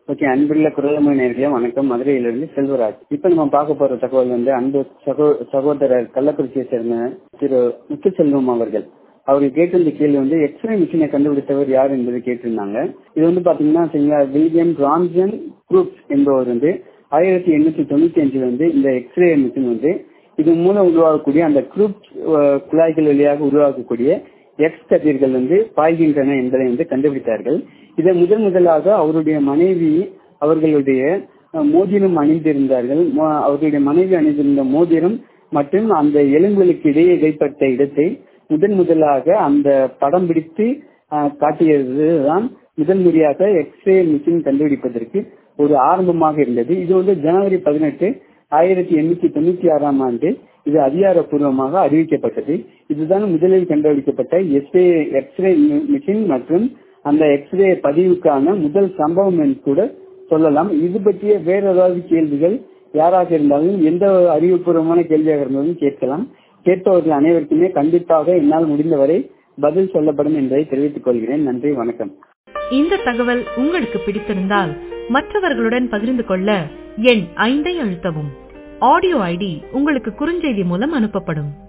okay அன்புள்ள குரலமை நேர்களே வணக்கம் மதுரையிலிருந்து செல்வராஜ் இப்ப நம்ம பார்க்க போற தகவல் வந்து அன்பு சகோ சகோதரர் கள்ளக்குறிச்சியை சேர்ந்த திரு முத்துச்செல்வம் அவர்கள் அவர்கள் கேட்டிருந்த கேள்வி வந்து எக்ஸ்ரே மிஷினை கண்டுபிடித்தவர் யார் என்பது கேட்டிருந்தாங்க இது வந்து பாத்தீங்கன்னா சரிங்களா வில்லியம் ராம்ஜன் குரூப் என்பவர் வந்து ஆயிரத்தி எண்ணூத்தி தொண்ணூத்தி அஞ்சுல வந்து இந்த எக்ஸ்ரே மிஷின் வந்து இது மூலம் உருவாகக்கூடிய அந்த குரூப் குழாய்கள் வழியாக உருவாக்கக்கூடிய எக்ஸ் கதிர்கள் வந்து பாய்கின்றன என்பதை வந்து கண்டுபிடித்தார்கள் இதை முதல் முதலாக அவருடைய மனைவி அவர்களுடைய மோதிரம் அணிந்திருந்தார்கள் அவர்களுடைய மனைவி அணிந்திருந்த மோதிரம் மற்றும் அந்த எலும்புகளுக்கு இடையே இடைப்பட்ட இடத்தை முதன் முதலாக அந்த படம் பிடித்து காட்டியதுதான் முதல் முறையாக எக்ஸ்ரே மிஷின் கண்டுபிடிப்பதற்கு ஒரு ஆரம்பமாக இருந்தது இது வந்து ஜனவரி பதினெட்டு ஆயிரத்தி எண்ணூத்தி தொண்ணூத்தி ஆறாம் ஆண்டு இது அதிகாரப்பூர்வமாக அறிவிக்கப்பட்டது இதுதான் முதலில் கண்டுபிடிக்கப்பட்ட எஸ்ரே எக்ஸ்ரே மிஷின் மற்றும் அந்த எக்ஸ்ரே பதிவுக்கான முதல் சம்பவம் என்று கூட சொல்லலாம் இது பற்றிய வேற ஏதாவது கேள்விகள் யாராக இருந்தாலும் எந்த அறிவுபூர்வமான கேள்வியாக இருந்தாலும் கேட்கலாம் கேட்பவர்கள் அனைவருக்குமே கண்டிப்பாக என்னால் முடிந்தவரை பதில் சொல்லப்படும் என்பதை தெரிவித்துக் கொள்கிறேன் நன்றி வணக்கம் இந்த தகவல் உங்களுக்கு பிடித்திருந்தால் மற்றவர்களுடன் பகிர்ந்து கொள்ள எண் ஐந்தை அழுத்தவும் ஆடியோ ஐடி உங்களுக்கு குறுஞ்செய்தி மூலம் அனுப்பப்படும்